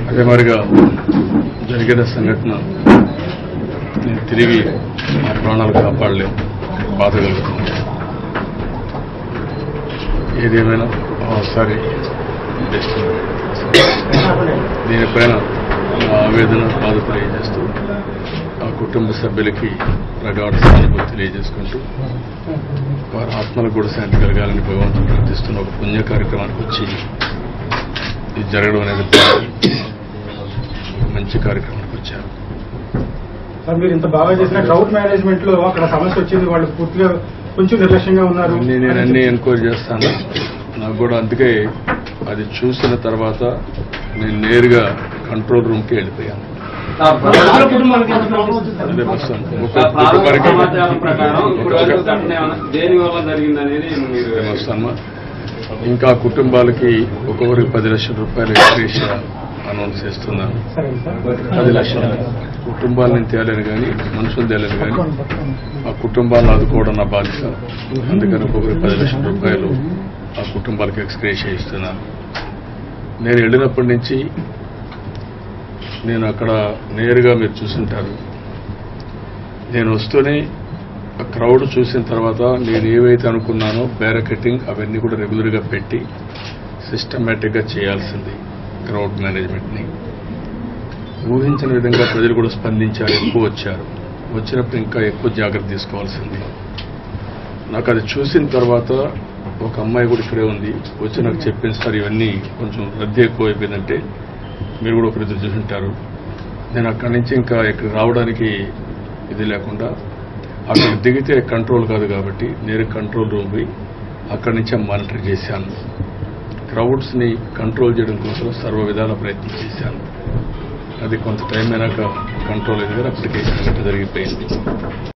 అదే మరిగా జరిగిన సంఘటన నేను తిరిగి మా ప్రాణాలు కాపాడలేము బాధ కలుగుతుంది ఏదేమైనా ఒకసారి బెస్ట్ దీనిపైన నా ఆవేదన బాధ తెలియజేస్తూ ఆ కుటుంబ సభ్యులకి ప్రగాఢ సానుభూతి తెలియజేసుకుంటూ వారి ఆత్మలకు కూడా శాంతి కలగాలని భగవంతుడు ప్రార్థిస్తున్న ఒక పుణ్య కార్యక్రమానికి వచ్చి ఇది జరగడం అనేది ఒక మంచి కార్యక్రమానికి వచ్చారు సార్ మీరు ఇంత బాగా చేసిన క్రౌడ్ మేనేజ్మెంట్ లో అక్కడ సమస్య వచ్చింది వాళ్ళు పూర్తిగా కొంచెం నిర్లక్ష్యంగా ఉన్నారు అన్ని నేను అన్ని ఎన్క్వైరీ చేస్తాను నాకు కూడా అందుకే అది చూసిన తర్వాత నేను నేరుగా కంట్రోల్ రూమ్కి వెళ్ళిపోయాను అదే వస్తాను ఒక ప్రాథమిక కుటుంబానికి సమాచారం ప్రకారం ఇప్పుడు వరకు ఘటన ఏమన్నా దేని వల్ల జరిగిందనేది మీరు అదే వస్తాను ఇంకా కుటుంబాలకి ఒక్కొక్కరికి పది లక్షల రూపాయలు ఎక్స్గ్రేషియా అనౌన్స్ చేస్తున్నాను సరే సార్ పది లక్షలు కుటుంబాలను తేలేను కానీ మనుషులు తేలేను కానీ ఆ కుటుంబాలను ఆదుకోవడం నా బాధ్యత అందుకని ఒక్కొక్కరికి పది లక్షల రూపాయలు ఆ కుటుంబాలకు ఎక్స్గ్రేషియా ఇస్తున్నాను నేను వెళ్ళినప్పటి నుంచి నేను అక్కడ నేరుగా మీరు చూసుంటారు నేను వస్తూనే ఆ క్రౌడ్ చూసిన తర్వాత నేను ఏవైతే అనుకున్నానో బ్యారకెటింగ్ అవన్నీ కూడా రెగ్యులర్గా పెట్టి సిస్టమేటిక్గా చేయాల్సింది క్రౌడ్ మేనేజ్మెంట్ని ఊహించిన విధంగా ప్రజలు కూడా స్పందించారు ఎక్కువ వచ్చారు వచ్చినప్పుడు ఇంకా ఎక్కువ జాగ్రత్త తీసుకోవాల్సింది నాకు అది చూసిన తర్వాత ఒక అమ్మాయి కూడా ఇక్కడే ఉంది వచ్చి నాకు చెప్పింది సార్ ఇవన్నీ కొంచెం రద్దీ ఎక్కువ అయిపోయిందంటే మీరు కూడా ఒకరిద్దరు చూసుంటారు నేను అక్కడి నుంచి ఇంకా ఇక్కడ రావడానికి ఇది లేకుండా అక్కడ దిగితే కంట్రోల్ కాదు కాబట్టి నేను కంట్రోల్ రూమ్ పోయి అక్కడి నుంచే మానిటర్ చేశాను క్రౌడ్స్ని కంట్రోల్ చేయడం కోసం సర్వ విధాల ప్రయత్నం చేశాను అది కొంత టైం అయినాక కంట్రోల్ అయింది కానీ అప్పటికే సంఘటన జరిగిపోయింది